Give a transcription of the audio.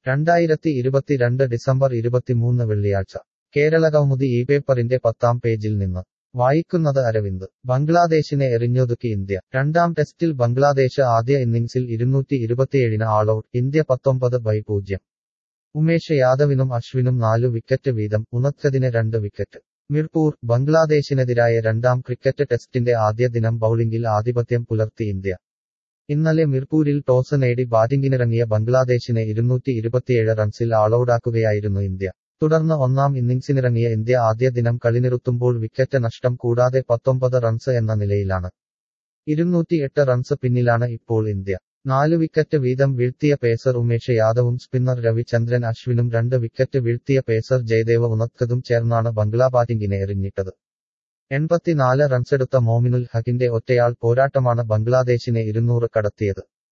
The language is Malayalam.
രണ്ടായിരത്തി ഇരുപത്തിരണ്ട് ഡിസംബർ ഇരുപത്തിമൂന്ന് വെള്ളിയാഴ്ച കേരളകൗമുദി ഈ പേപ്പറിന്റെ പത്താം പേജിൽ നിന്ന് വായിക്കുന്നത് അരവിന്ദ് ബംഗ്ലാദേശിനെ എറിഞ്ഞൊതുക്കി ഇന്ത്യ രണ്ടാം ടെസ്റ്റിൽ ബംഗ്ലാദേശ് ആദ്യ ഇന്നിംഗ്സിൽ ഇരുന്നൂറ്റി ഇരുപത്തിയേഴിന് ആളൌട്ട് ഇന്ത്യ പത്തൊമ്പത് ബൈ പൂജ്യം ഉമേഷ് യാദവിനും അശ്വിനും നാലു വിക്കറ്റ് വീതം ഉണക്കതിന് രണ്ട് വിക്കറ്റ് മിർപൂർ ബംഗ്ലാദേശിനെതിരായ രണ്ടാം ക്രിക്കറ്റ് ടെസ്റ്റിന്റെ ആദ്യ ദിനം ബൌളിംഗിൽ ആധിപത്യം പുലർത്തി ഇന്ത്യ ഇന്നലെ മിർപൂരിൽ ടോസ് നേടി ബാറ്റിംഗിനിറങ്ങിയ ബംഗ്ലാദേശിനെ ഇരുന്നൂറ്റി ഇരുപത്തിയേഴ് റൺസിൽ ആളൌടാക്കുകയായിരുന്നു ഇന്ത്യ തുടർന്ന് ഒന്നാം ഇന്നിംഗ്സിനിറങ്ങിയ ഇന്ത്യ ആദ്യ ദിനം കളിനിറുത്തുമ്പോൾ വിക്കറ്റ് നഷ്ടം കൂടാതെ പത്തൊമ്പത് റൺസ് എന്ന നിലയിലാണ് ഇരുന്നൂറ്റിയെട്ട് റൺസ് പിന്നിലാണ് ഇപ്പോൾ ഇന്ത്യ നാല് വിക്കറ്റ് വീതം വീഴ്ത്തിയ പേസർ ഉമേഷ് യാദവും സ്പിന്നർ രവിചന്ദ്രൻ അശ്വിനും രണ്ട് വിക്കറ്റ് വീഴ്ത്തിയ പേസർ ജയദേവ് ഉണക്കതും ചേർന്നാണ് ബംഗ്ലാ ബാറ്റിംഗിനെ എറിഞ്ഞിട്ടത് എൺപത്തിനാല് റൺസെടുത്ത മോമിനുൽ ഹക്കിന്റെ ഒറ്റയാൾ പോരാട്ടമാണ് ബംഗ്ലാദേശിനെ ഇരുന്നൂറ് കടത്തിയത്